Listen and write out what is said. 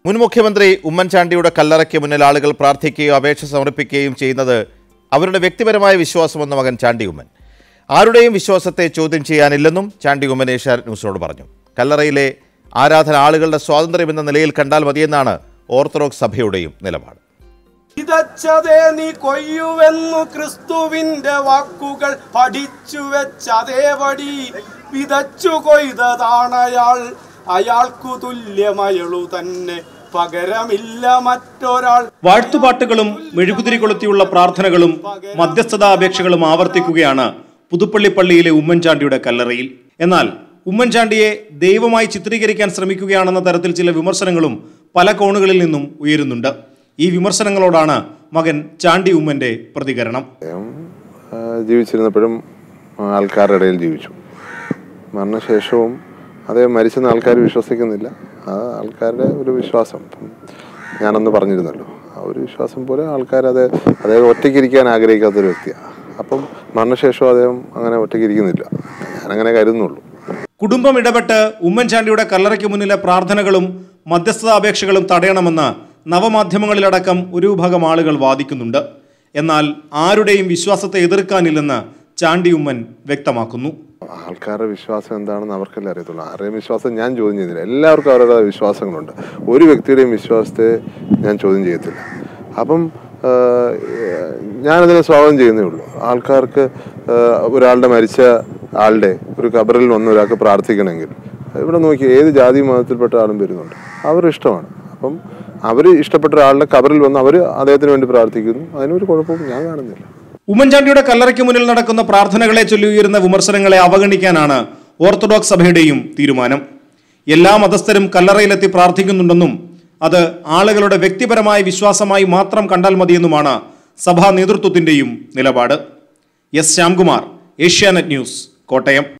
മുൻ മുഖ്യമന്ത്രി ഉമ്മൻചാണ്ടിയുടെ കല്ലറയ്ക്ക് മുന്നിൽ ആളുകൾ പ്രാർത്ഥിക്കുകയോ അപേക്ഷ സമർപ്പിക്കുകയും ചെയ്യുന്നത് അവരുടെ വ്യക്തിപരമായ വിശ്വാസമെന്ന് മകൻ ചാണ്ടി ഉമ്മൻ ആരുടെയും വിശ്വാസത്തെ ചോദ്യം ചെയ്യാനില്ലെന്നും ചാണ്ടി ഉമ്മൻ ഏഷ്യാനെറ്റ് ന്യൂസിനോട് പറഞ്ഞു കല്ലറയിലെ ആരാധന ആളുകളുടെ സ്വാതന്ത്ര്യം എന്ന നിലയിൽ കണ്ടാൽ മതിയെന്നാണ് ഓർത്തഡോക്സ് സഭയുടെയും നിലപാട് വിതച്ചതേ നീ കൊയ്യുവെന്നു ക്രിസ്തുവിന്റെ വാക്കുകൾ പഠിച്ചു വെച്ചതേപടി വിതച്ചു കൊയ്തതാണയാൾ അയാൾക്കു തുല്യമയളു തന്നെ പകരമില്ല മറ്റൊരാൾ വാഴ്ത്തുപാട്ടുകളും മെഴുകുതിരി കൊളുത്തിയുള്ള പ്രാർത്ഥനകളും മധ്യസ്ഥതാ അപേക്ഷകളും ആവർത്തിക്കുകയാണ് പുതുപ്പള്ളി പള്ളിയിലെ ഉമ്മൻചാണ്ടിയുടെ കല്ലറയിൽ എന്നാൽ ഉമ്മൻചാണ്ടിയെ ദൈവമായി ചിത്രീകരിക്കാൻ ശ്രമിക്കുകയാണെന്ന തരത്തിൽ ചില വിമർശനങ്ങളും പല കോണുകളിൽ നിന്നും ഉയരുന്നുണ്ട് ഈ വിമർശനങ്ങളോടാണ് മകൻ ചാണ്ടി ഉമ്മന്റെ പ്രതികരണം അദ്ദേഹം ആ, ജീവിച്ചിരുന്നപ്പോഴും ആ, ആൾക്കാരുടെ ഇടയിൽ ജീവിച്ചു മരണശേഷവും അദ്ദേഹം മരിച്ചെന്ന് ആൾക്കാർ വിശ്വസിക്കുന്നില്ല ആ ആൾക്കാരുടെ ഒരു വിശ്വാസം ഇപ്പം ഞാനന്ന് പറഞ്ഞിരുന്നല്ലോ ആ ഒരു വിശ്വാസം പോലെ ആൾക്കാർ അത് അദ്ദേഹം ഒറ്റയ്ക്കിരിക്കാൻ ആഗ്രഹിക്കാത്തൊരു വ്യക്തിയാണ് അപ്പം മരണശേഷവും അദ്ദേഹം അങ്ങനെ ഒറ്റയ്ക്കിരിക്കുന്നില്ല ഞാനങ്ങനെ കരുതുന്നുള്ളൂ കുടുംബം ഇടപെട്ട് ഉമ്മൻചാണ്ടിയുടെ കല്ലറയ്ക്ക് മുന്നിലെ പ്രാർത്ഥനകളും മധ്യസ്ഥതാ അപേക്ഷകളും തടയണമെന്ന് നവമാധ്യമങ്ങളിലടക്കം ഒരു വിഭാഗം ആളുകൾ വാദിക്കുന്നുണ്ട് എന്നാൽ ആരുടെയും വിശ്വാസത്തെ എതിർക്കാനില്ലെന്ന് ചാണ്ടി ഉമ്മൻ വ്യക്തമാക്കുന്നു ആൾക്കാരുടെ വിശ്വാസം എന്താണെന്ന് അവർക്കല്ലേ അറിയത്തുള്ളൂ ആരുടെയും വിശ്വാസം ഞാൻ ചോദ്യം ചെയ്യുന്നില്ല എല്ലാവർക്കും അവരുടെ വിശ്വാസങ്ങളുണ്ട് ഒരു വ്യക്തിയുടെയും വിശ്വാസത്തെ ഞാൻ ചോദ്യം ചെയ്യത്തില്ല അപ്പം ആ, ഞാനതിനെ സ്വാഗതം ചെയ്യുന്നേ ഉള്ളൂ ആൾക്കാർക്ക് ആ, ഒരാളുടെ മരിച്ച ആളുടെ ഒരു കബറിൽ വന്ന് ഒരാൾക്ക് പ്രാർത്ഥിക്കണമെങ്കിൽ ഇവിടെ നോക്കി ഏത് ജാതി മതത്തിൽപ്പെട്ട ആളും വരുന്നുണ്ട് അവരുടെ ഇഷ്ടമാണ് അപ്പം അവർ ഇഷ്ടപ്പെട്ട ഒരാളുടെ കബറിൽ വന്ന് അവർ അദ്ദേഹത്തിന് വേണ്ടി പ്രാർത്ഥിക്കുന്നു അതിനൊരു കുഴപ്പവും ഞാൻ കാണുന്നില്ല ഉമ്മൻചാണ്ടിയുടെ കല്ലറയ്ക്ക് മുന്നിൽ നടക്കുന്ന പ്രാർത്ഥനകളെ ചൊല്ലി ഉയരുന്ന വിമർശനങ്ങളെ അവഗണിക്കാനാണ് ഓർത്തഡോക്സ് സഭയുടെയും തീരുമാനം എല്ലാ മതസ്ഥരും കല്ലറയിലെത്തി പ്രാർത്ഥിക്കുന്നുണ്ടെന്നും അത് ആളുകളുടെ വ്യക്തിപരമായ വിശ്വാസമായി മാത്രം കണ്ടാൽ മതിയെന്നുമാണ് സഭാ നേതൃത്വത്തിന്റെയും നിലപാട് എസ് ശ്യാംകുമാർ ഏഷ്യാനെറ്റ് ന്യൂസ് കോട്ടയം